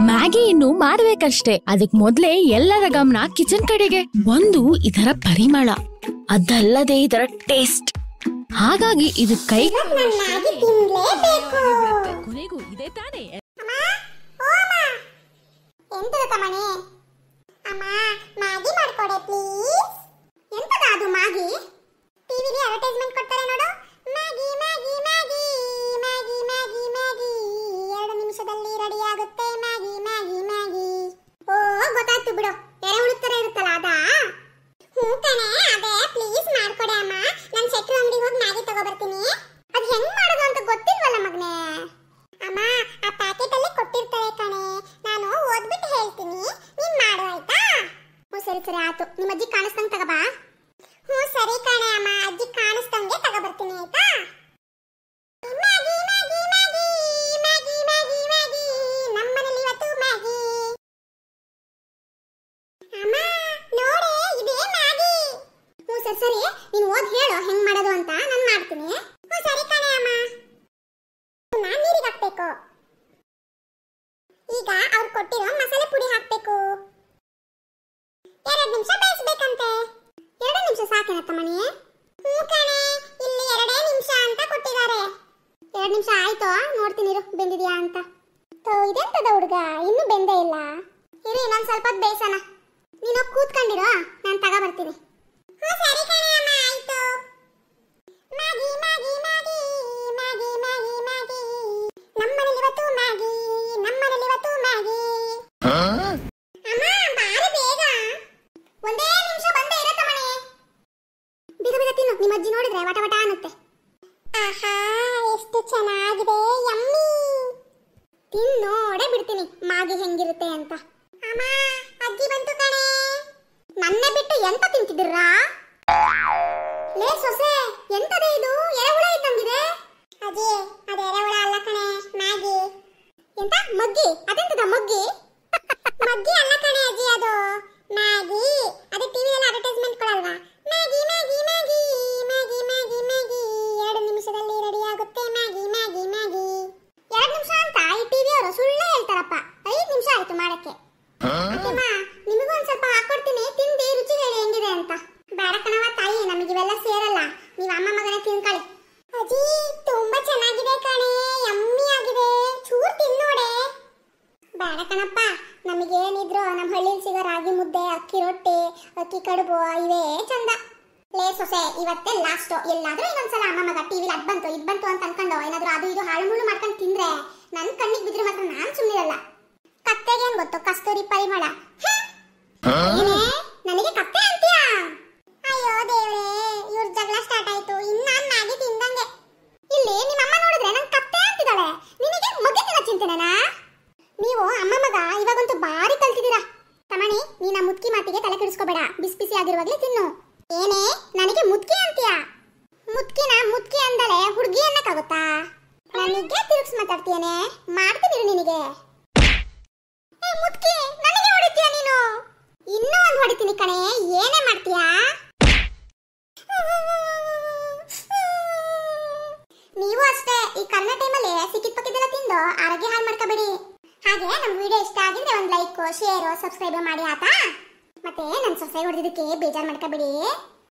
Maggi ಇನ್ನು ಮಾಡ್ಬೇಕಷ್ಟೇ ಅದಕ್ ಮೊದ್ಲೇ ಎಲ್ಲರ ಗಮನ ಕಿಚನ್ ಕಡೆಗೆ ಒಂದು ಇದರ ಪರಿಮಳ ಅದಲ್ಲದೆ ಇದರ ಟೇಸ್ಟ್ ಹಾಗಾಗಿ ಇದು ಕೈ ನನ್ ಮ್ಯಾಗಿ ತಿನ್ಲೇಬೇಕು ಕೊನೆಗೂ ಇದೆ ತಾನೇ ಅಮ್ಮ ಓ ಅಮ್ಮ ಎಂತದ ತಮಣಿ ಅಮ್ಮ ಮ್ಯಾಗಿ ಮಾಡ್ಕೊಡೆ ಪ್ಲೀಸ್ ಎಂತದ ಅದು ಮ್ಯಾಗಿ ಟಿವಿಲಿ ಅಡ್ವರ್ಟೈಸ್ಮೆಂಟ್ ಕೊಡ್ತಾರೆ ನೋಡು Maggi Maggi Maggi Maggi Maggi Maggi ಎರಡು ನಿಮಿಷದಲ್ಲಿ ರೆಡಿ ಆಗುತ್ತೆ ಮ್ಯಾಗಿ ಮ್ಯಾಗಿ ಮ್ಯಾಗಿ ಓ ಗೊತ್ತಾಯ್ತು ಬಿಡು ಎರೆ ಉಳಿತರ ಇರುತ್ತಲ್ಲ ಅದಾ ಹ್ಞೂ ಕಣೆ ಅದೇ ಪ್ಲೀಸ್ ಮಾಡ್ಕೊಡೆ ಅಮ್ಮ ನಾನು ಶೆಟ್ರು ಅಂಗಡಿಗೆ ಹೋಗಿ ಮ್ಯಾಗಿ ತಗೋಬರ್ತೀನಿ ಅದು ಹೆಂಗ್ ಮಾಡೋದು ಅಂತ ಗೊತ್ತಿಲ್ವಲ್ಲ ಮಗನೇ ಅಮ್ಮ ಆ ಪ್ಯಾಕೆಟ್ ಅಲ್ಲಿ ಕೊಟ್ಟಿರ್ತಾರೆ ಕಣೆ ನಾನು ಓದ್ಬಿಟ್ಟು ಹೇಳ್ತೀನಿ ನೀನ್ ಮಾಡು ಆಯ್ತಾ ಹ್ಞೂ ಸರಿ ಸರಿ ಆಯ್ತು ನಿಮ್ಮ ಅಜ್ಜಿ ಕಾಣಿಸ್ದಂಗೆ ತಗೋಬಾ ಹ್ಞೂ ಸರಿ ಕಣೆ ಅಮ್ಮ ಅಜ್ಜಿ ಕಾಣಿಸ್ದಂಗೆ ತಗೋಬರ್ತೀನಿ ಆಯ್ತಾ Maggi Maggi Maggi Maggi Maggi Maggi ನಮ್ಮನೇಲಿ ಇವತ್ತು ಮ್ಯಾಗಿ ಅಮ್ಮ ನೋಡೆ ಇದೇ ಮ್ಯಾಗಿ ಹ್ಞೂ ಸರಿ ಸರಿ ನೀನು ಓದ್ ಹೇಳು ಹೆಂಗ್ ಮಾಡೋದು ಅಂತ ನಾನು ಮಾಡ್ತೀನಿ ಹ್ಞೂ ಸರಿ ಕಣೆ ಅಮ್ಮ ನಾನ್ ನೀರಿಗೆ ಹಾಕ್ಬೇಕು ಈಗ ಅವ್ರು ಕೊಟ್ಟಿರೋ ಮಸಾಲೆ ಪುಡಿ ಹಾಕ್ಬೇಕು ಎರಡು ನಿಮಿಷ ಬೇಯಿಸ್ಬೇಕಂತೆ ಎರಡು ನಿಮಿಷ ಸಾಕೇನತ್ತ ಮಣಿ ಹ್ಞೂ ಕಣೆ ಇಲ್ಲಿ ಎರಡೇ ನಿಮಿಷ ಅಂತ ಕೊಟ್ಟಿದ್ದಾರೆ ಎರಡು ನಿಮಿಷ ಆಯ್ತು ನೋಡ್ತೀನಿ ಇರು ಬೆಂದಿದ್ಯಾ ಅಂತ ತೋ ಇದೆಂತದ ಹುಡುಗ ಇನ್ನೂ ಬೆಂದೇ ಇಲ್ಲ ಇರು ಇನ್ನೊಂದು ಸ್ವಲ್ಪ ಹೊತ್ತು ಬೇಯಿಸೋಣ ನೀನು ಕೂತ್ಕೊಂಡಿರೋ ನಾನು ತಗೋ ಬರ್ತೀನಿ ಹ್ಞೂ ಸರಿ ಕಣೆ ಅಮ್ಮ ಆಯ್ತು Maggi Maggi Maggi Maggi Maggi Maggi ನಮ್ಮನೇಲಿ ಇವತ್ತು ಮ್ಯಾಗಿ ನಮ್ಮನೇಲಿ ಇವತ್ತು ಮ್ಯಾಗಿ ಅಮ್ಮ ಬಾರಿ ಬೇಗ ಒಂದೇ ನಿಮಿಷ ಬಂದೇ ಇರತ್ತ ಮನೆ ಬೇಗ ಬೇಗ ತಿನ್ನು ನಿಮ್ಮ ಅಜ್ಜಿ ನೋಡಿದ್ರೆ ವಟ ವಟ ಅನ್ನುತ್ತೆ ಆಹಾ ಎಷ್ಟು ಚೆನ್ನಾಗಿದೆ ಯಮ್ಮಿ ತಿನ್ನೋಡೆ ಬಿಡ್ತೀನಿ ಮಾಗಿ ಹೆಂಗಿರುತ್ತೆ ಅಂತ ಅಮ್ಮ ಅಜ್ಜಿ ಬಂತು ಕಣೆ ನನ್ನ ಬಿಟ್ಟು ಎಂತ ತಿಂತಿದ್ದೀರಾ ಲೇ ಸೊಸೆ ಎಂತದೇ ಇದು ಎರೆಹುಳ ಇದ್ದಂಗಿದೆ ಅಜ್ಜಿ ಅದು ಎರೆಹುಳ ಅಲ್ಲ ಕಣೆ ಮ್ಯಾಗಿ ಎಂತ ಮಗ್ಗಿ ಅದೆಂತದ ಮಗ್ಗಿ ಮಗ್ಗಿ ಅಲ್ಲ ಕಣೆ ಅಜ್ಜಿ ಅದು ಮ್ಯಾಗಿ ಅದು ಟಿವಿಯಲ್ಲಿ ಅಡ್ವರ್ಟೈಸ್ಮೆಂಟ್ ಕೊಡಲ್ವಾ Maggi Maggi Maggi Maggi Maggi Maggi ಎರಡು ನಿಮಿಷದಲ್ಲಿ ರೆಡಿ ಆಗುತ್ತೆ ಮ್ಯಾಗಿ ಮ್ಯಾಗಿ ಮ್ಯಾಗಿ ಎರಡು ನಿಮಿಷ ಅಂತ ಈ ಟಿವಿಯವರು ಸುಳ್ಳು ಹೇಳ್ತಾರಪ್ಪ ಐದು ನಿಮಿಷ ಆಯ್ತು ಮಾಡಕ್ಕೆ ಅತ್ತೆಮ್ಮ ನಿಮಗೂ ಒಂದ್ ಸ್ವಲ್ಪ ಹಾಕೊಡ್ತೀನಿ ತಿಂದು ರುಚಿ ಹೇಳಿ ಹೆಂಗಿದೆ ಅಂತ ಬೇಡ ಕಣವ ತಾಯಿ ನಮಗೆ ಇವೆಲ್ಲ ಸೇರಲ್ಲ ನೀವು ಅಮ್ಮ ಮಗನೇ ತಿನ್ಕೊಳ್ಳಿ ಅಜ್ಜಿ ತುಂಬಾ ಚೆನ್ನಾಗಿದೆ ಕಣೆ ಯಮ್ಮಿ ಆಗಿದೆ ಚೂರ್ ತಿನ್ನೋಡೆ ಬೇಡ ಕಣಪ್ಪ ನಮಗೇನಿದ್ರು ನಮ್ಮ ಹಳ್ಳಿಲಿ ಸಿಗೋ ರಾಗಿ ಮುದ್ದೆ ಅಕ್ಕಿ ರೊಟ್ಟಿ ಅಕ್ಕಿ ಕಡುಬು ಇವೇ ಚಂದ ಲೇ ಸೊಸೆ ಇವತ್ತೇ ಲಾಸ್ಟ್ ಎಲ್ಲಾದ್ರೂ ಇನ್ನೊಂದ್ಸಲ ಅಮ್ಮ ಮಗ ಟಿವಿಲಿ ಅದ್ ಬಂತು ಇದ್ ಬಂತು ಅಂತ ಅನ್ಕೊಂಡು ಏನಾದ್ರೂ ಅದು ಇದು ಹಾಳು ಮುಳ್ಳು ಮಾಡ್ಕೊಂಡು ತಿಂದ್ರೆ ನನ್ ಕಣ್ಣಿಗೆ ಬಿದ್ರೆ ಮಾತ್ರ ನಾನ್ ಸುಮ್ಮನಿರಲ್ಲ ಕತ್ತೆಗೆ ಏನ್ ಗೊತ್ತು ಕಸ್ತೂರಿ ಪರಿಮಳ ಹ್ಮ್. ಏನೇ ನನಗೆ ಕತ್ತೆ ಅಂತೀಯಾ ಅಯ್ಯೋ ದೇವ್ರೇ ಇವ್ರ ಜಗಳ ಸ್ಟಾರ್ಟ್ ಆಯ್ತು ಇನ್ನ ನಾನ್ ಮ್ಯಾಗಿ ತಿಂದಂಗೆ ಇಲ್ಲಿ ನಿಮ್ಮ ಅಮ್ಮ ನೋಡಿದ್ರೆ ನನ್ ಕತ್ತೆ ಅಂತಿದ್ದಾಳೆ ನಿನಗೆ ಮಗಿತಿನ ಚಿಂತೆನಾ ನೀವು ಅಮ್ಮ ಮಗ ಇವಾಗಂತೂ ಬಾರಿ ಕಲ್ತಿದ್ದೀರಾ ತಮಣಿ ನೀನ ಮುದ್ಕಿ ಮಾತಿಗೆ ತಲೆ ಕೆಡಿಸ್ಕೋಬೇಡ ಬಿಸಿ ಬಿಸಿ ಆಗಿರುವಾಗಲೇ ತಿನ್ನು ಏನೇ ನನಗೆ ಮುದ್ಕಿ ಅಂತೀಯಾ ಮುದ್ಕಿನ ಮುದ್ಕಿ ಅಂದಲೆ ಹುಡುಗಿ ಅನ್ನಕ್ಕಾಗುತ್ತಾ ನನಗೆ ತಿರುಗಿಸ್ ಮಾತಾಡ್ತೀಯೇನೆ ಮಾಡ್ತೀನಿ ಇರು ನಿನಗೆ ಏ ಮುದ್ಕಿ ನನಗೆ ಹೊಡಿತೀಯ ನೀನು ಇನ್ನೂ ಒಂದು ಹೊಡಿತೀನಿ ಕಣೆ ಏನೇ ಮಾಡ್ತೀಯಾ ನೀವು ಅಷ್ಟೇ ಈ ಕನ್ನ ಟೈಮಲ್ಲಿ ಸಿಕ್ಕಿದ ಪಕ್ಕಿದೆಲ್ಲ ತಿಂದು ಆರೋಗ್ಯ ಹಾಳು ಮಾಡ್ಕೋಬೇಡಿ ಹಾಗೆ ನಮ್ಮ ವಿಡಿಯೋ ಇಷ್ಟ ಆಗಿದ್ರೆ ಒಂದು ಲೈಕ್ ಶೇರ್ ಸಬ್ಸ್ಕ್ರೈಬ್ ಮಾಡಿ ಆತಾ ಮತ್ತೆ ನನ್ನ ಸೊಸೆ ಹೊಡೆದಿದ್ದಕ್ಕೆ ಬೇಜಾರು ಮಾಡ್ಕೋಬೇಡಿ